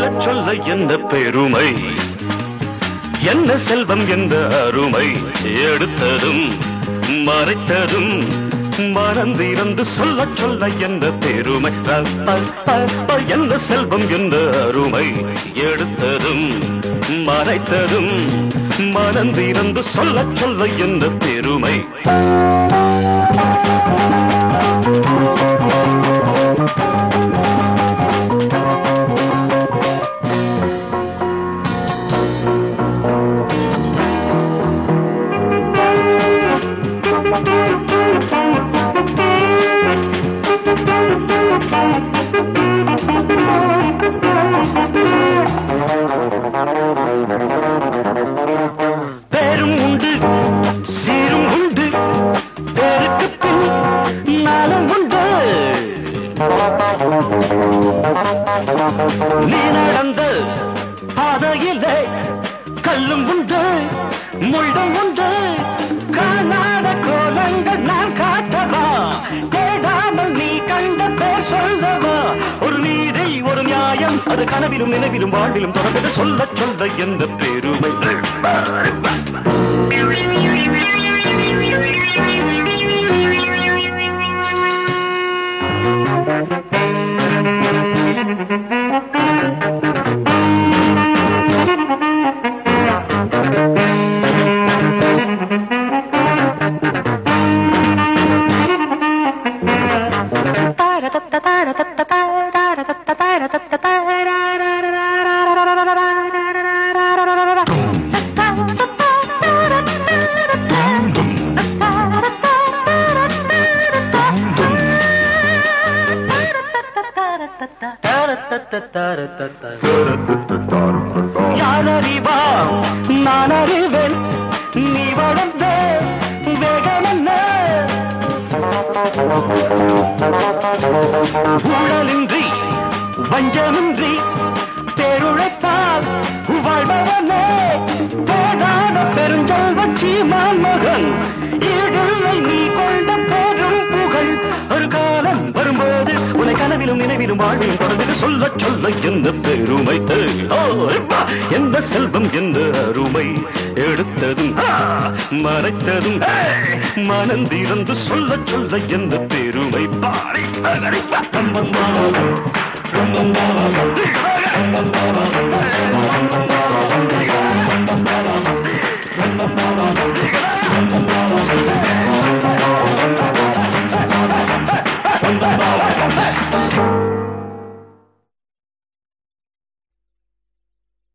சொல்ல என்ன பெருமை என்ன செல்வம் என்ற அருமை எடுத்ததும் மறைத்ததும் மறந்திருந்து சொல்ல சொல்ல என்ன பெருமை அ, அ, அ, அ, என்ன செல்வம் என்ற அருமை எடுத்ததும் மறைத்ததும் மறந்திருந்து சொல்ல சொல்ல என்ன பெருமை பேரும் உண்டு சீரும் உண்டு பேருக்கு பின் நலம் உண்டு நீ நடந்த பாதையிலே கல்லும் உண்டு முள்ளும் உண்டு காணாத கோலங்கள் நான் காட்டவா தேடாமல் நீ கண்ட பேர் சொல்லவா ஒரு நீதி ஒரு நியாயம் அது கனவிலும் நினைவிலும் வாழ்விலும் தொடர்ந்து சொல்ல சொல்ல எந்த பெருமை யார் அறிவா நான் அறிவேன் நீ வளர்ந்த வேகம் என்ன ஊழலின்றி வஞ்சமின்றி பேருழைப்பால் வாழ்பவனே தேடாத பெருஞ்செல்வச்சி மகன் ஈடில்லை நீ கொண்ட பெரும் புகழ் ஒரு காலம் வரும்போது உனை கனவிலும் நினைவிலும் வாழ்விலும் தொடர்ந்து சொல்ல சொல்ல எந்த பெருமை ஓ, எப்பா, எந்த செல்வம் எந்த அருமை எடுத்ததும் ஆ, மறைத்ததும் ஏ, மனந்திறந்து சொல்ல சொல்ல எந்த பெருமை பாரி அகரிப்பா.